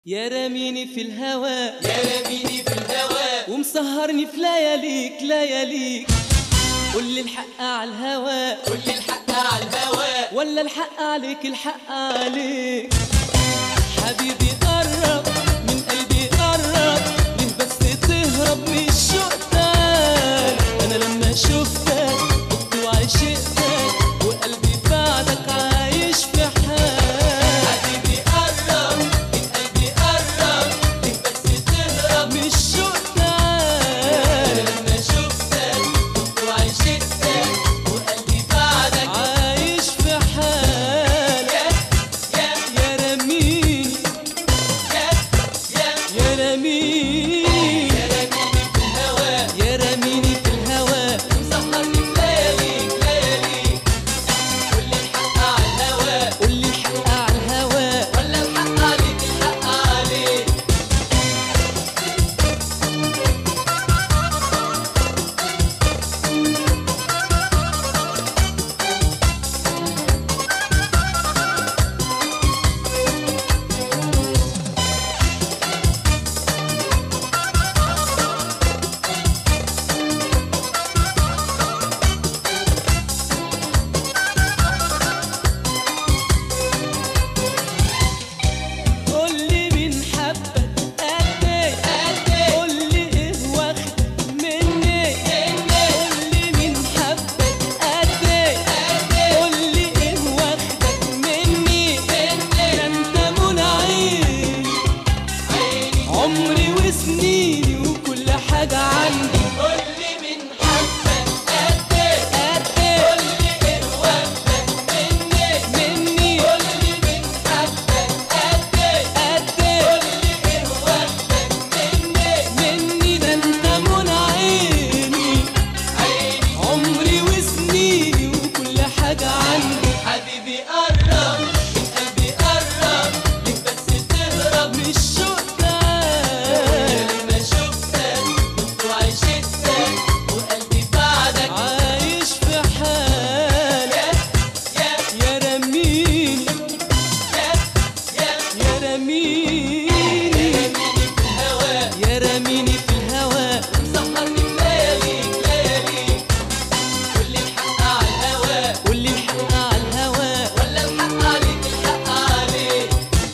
يا راميني في الهوى يا راميني في الهوى ومسهرني في لياليك لياليك قول لي الحق على الهوى قول لي الحق على الهوى ولا الحق عليك الحق عليك حبيبي قرب من قلبي قرب ليه بس تهرب من الشوق تاني انا لما شفتك كنت وعشقتك وقلبي بعدك عايش في حال حبيبي قرب من قلبي قرب ليه بس تهرب من الشوق انا تاني لما شفتك كنت وعشقتك وقلبي بعدك عايش في حال يا يا يا رميني يا يا يا رميني يا راميني في الهوى يا رميني في الهوى مسهرني في لياليك لياليك قول لي الحق على الهوى قول لي الحق على الهوى ولا الحق عليك الحق عليك قول لي مين حبك قد ايه قد إيه؟ قول لي ايه واخدك مني قول لي مين حبك قد ايه قول لي ايه واخدك مني ده انت منى عيني عيني عمري وسنيني وكل حاجة عندي قول لي من حبك قد ايه قد ايه قول لي ايه واخدك مني مني قول لي من حبك قد ايه قد ايه قول لي ايه واخدك مني مني ده انت منى عيني عيني عمري وسنيني وكل حاجة عندي حبيبي قرب من قلبي قرب ليك بس تهرب من الشوق ده لما شفتك كنت وعشقتك وقلبي بعدك عايش في حال يا يا يا رميني يا يا يا رميني رميني في الهوى يا رميني في الهوى مسهرني في لياليك لياليك قول لي الحق على الهوى قول لي الحق على الهوى ولا الحق عليك الحق عليك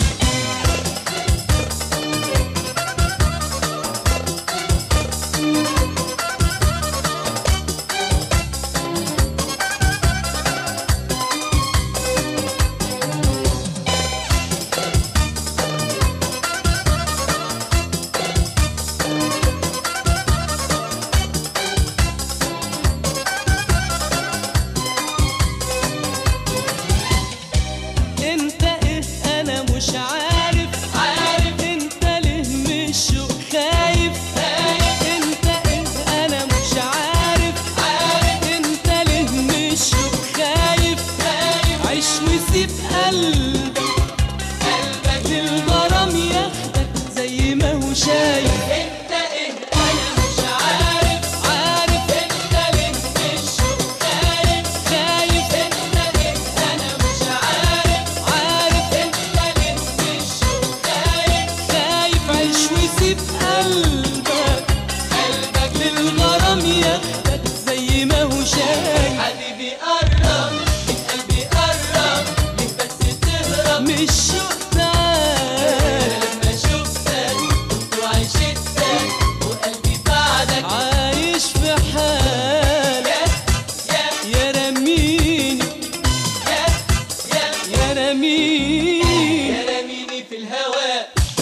انت ايه انا مش عارف عارف انت ليه من الشوق خايف خايف انت ايه انا مش عارف عارف انت ليه من الشوق خايف خايف عيش وسيب قلبك قلبك للغرام ياخدك زي ما هو شايف انت ايه انا مش عارف عارف انت ليه من الشوق خايف خايف انت ايه انا مش عارف عارف انت ليه من الشوق خايف خايف عيش وسيب قلبك قلبك للغرام ياخدك زي ما هو شايف حبيبي قرب من قلبي قرب ليه بس تهرب من الشوق ده لما شفتك كنت وعشقتك وقلبي بعدك عايش في حال يا يا يا رميني يا يا يا رميني يا رميني في الهوى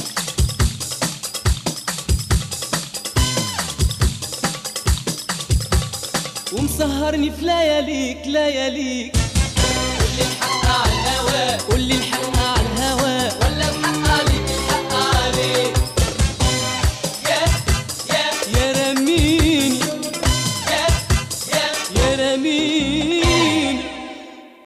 ومسهرني في لياليك لياليك قول لي الحق على الهوى قول لي الحق